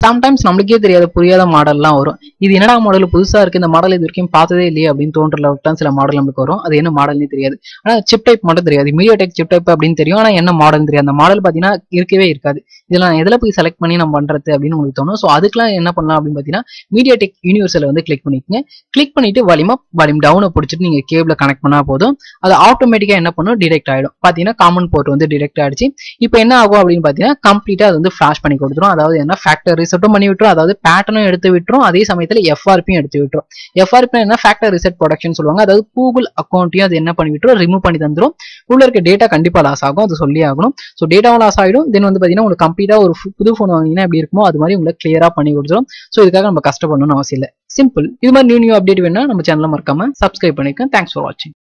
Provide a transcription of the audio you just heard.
sometimes நம்மளுக்கே தெரியாத புரியாத மாடல்லாம் வரும் இது என்னடா மாடல் புதுசா இருக்கு இந்த மாடல் இது வரைக்கும் பார்த்ததே இல்லையே அப்படின்னு தோன்ற அளவுக்கு தான் சில மாடல் நமக்கு வரும் அது என்ன மாடல்னே தெரியாது ஆனா சிப் டைப் மட்டும் தெரியாது மீடியா டெக் சிப் டைப் அப்படின்னு தெரியும் ஆனா என்ன மாடல் தெரியாது அந்த மாடல் பாத்தீங்கன்னா இருக்கவே இருக்காது இதெல்லாம் நான் எதுல போய் செலக்ட் பண்ணி நம்ம பண்றது அப்படின்னு உங்களுக்கு தோணும் ஸோ அதுக்கெல்லாம் என்ன பண்ணலாம் அப்படின்னு பாத்தீங்கன்னா மீடியா டெக் யூனிவர்சல் வந்து கிளிக் பண்ணிக்கங்க கிளிக் பண்ணிட்டு வலிமா வலிம் டவுனை பிடிச்சிட்டு நீங்க கேபிள கனெக்ட் பண்ணா போதும் அது ஆட்டோமேட்டிக்கா என்ன பண்ணும் டிடெக்ட் ஆயிடும் பாத்தீங்கன்னா காமன் போர்ட் வந்து டிடெக்ட் ஆயிடுச்சு இப்போ என்ன ஆகும் அப்படின்னு பாத்தீங்கன்னா கம்ப்ளீட்டா அது வந்து ஃபிளாஷ் பண்ணி கொடுத்துரும் அதாவது என்ன ஃபேக்டர் ரிசெட்டும் பண்ணி விட்டுரும் அதாவது பேட்டர்னும் எடுத்து விட்டுரும் அதே சமயத்துல எஃப்ஆர்பியும் எடுத்து விட்டுரும் எஃப்ஆர்பி என்ன ஃபேக்டர் ரிசெட் ப்ரொடக்ஷன் சொல்லுவாங்க அதாவது கூகுள் அக்கௌண்ட்டையும் அது என்ன பண்ணி விட்டுரும் ரிமூவ் பண்ணி தந்துரும் உள்ள இருக்க டேட்டா கண்டிப்பா லாஸ் ஆகும் அது சொல்லி ஆகணும் ஸோ டேட்டாவும் லாஸ் ஆயிடும் தென் வந்து பாத்தீங்கன்னா உங்களுக்கு கம்ப்ளீட்டா ஒரு ஃபு- புது ஃபோன் வாங்கினீங்கன்னா எப்படி இருக்குமோ அது மாதிரி உங்களுக்கு கிளியரா பண்ணி கொடுத்துரும் ஸோ இதுக்காக நம்ம கஷ்டப்படணும்னு அவசியம் இல்லை சிம்பிள் இது மாதிரி நியூ நியூ அப்டேட் வேணா நம்ம சேனலை மறக்காம சப்ஸ்கிரைப் பண்ணிக்கோங்க தேங்க்ஸ் ஃபார் வாட்சிங்